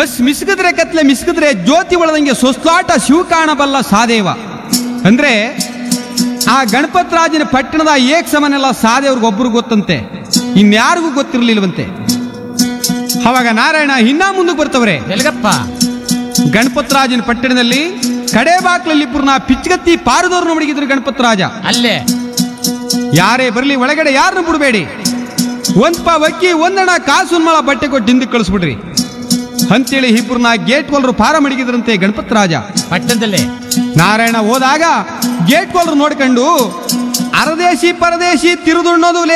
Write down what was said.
bus ಮಿಸ್ಕಿದ್ರೆ ಕತ್ಲೆ ಮಿಸ್ಕಿದ್ರೆ ಜ್ಯೋತಿ ಒಳದಂಗೆ ಸೊಸ್ಲಾಟ ಶಿವ ಕಾಣಬಲ್ಲ ಸಾದೇವ ಅಂದ್ರೆ ಆ ಗಣಪತರಾಜನ ಪಟ್ಟಣದ ಏಕ್ ಸಮನೆಲ್ಲ ಸಾದೇವ್ರಿಗೆ ಒಬ್ರು ಗೊತ್ತಂತೆ ಇನ್ಯಾರಿಗೂ ಗೊತ್ತಿರಲಿಲ್ವಂತೆ ಅವಾಗ ನಾರಾಯಣ ಇನ್ನ ಮುಂದಕ್ಕೆ ಬರ್ತವ್ರೆ ಎಲ್ಗಪ್ಪ ಗಣಪತರಾಜನ ಪಟ್ಟಣದಲ್ಲಿ ಕಡೆ ಬಾಕ್ಲಲ್ಲಿ ಇಬ್ಬರನ್ನ ಪಿಚ್ಗತ್ತಿ ಪಾರದವ್ರನ್ನ ಮಡಗಿದ್ರು ಗಣಪತರಾಜ ಅಲ್ಲೇ ಯಾರೇ ಬರಲಿ ಒಳಗಡೆ ಯಾರನ್ನು ಬಿಡಬೇಡಿ ಒಂದ್ ಪಾ ಅಕ್ಕಿ ಒಂದಣ ಕಾಸು ಮಳ ಬಟ್ಟೆ ಕೊಟ್ಟು ಹಿಂದಕ್ಕೆ ಕಳಿಸ್ಬಿಡ್ರಿ ಅಂತೇಳಿ ಇಬ್ಬರನ್ನ ಗೇಟ್ ಕೊಲ್ರು ಪಾರ ಮಡಗಿದ್ರಂತೆ ಗಣಪತರಾಜ ಪಟ್ಟಣದಲ್ಲಿ ನಾರಾಯಣ ಹೋದಾಗ ಗೇಟ್ ಕೊಲ್ರು ನೋಡ್ಕೊಂಡು ಅರದೇಶಿ ಪರದೇಶಿ ತಿರುದುಣ್ಣೋದು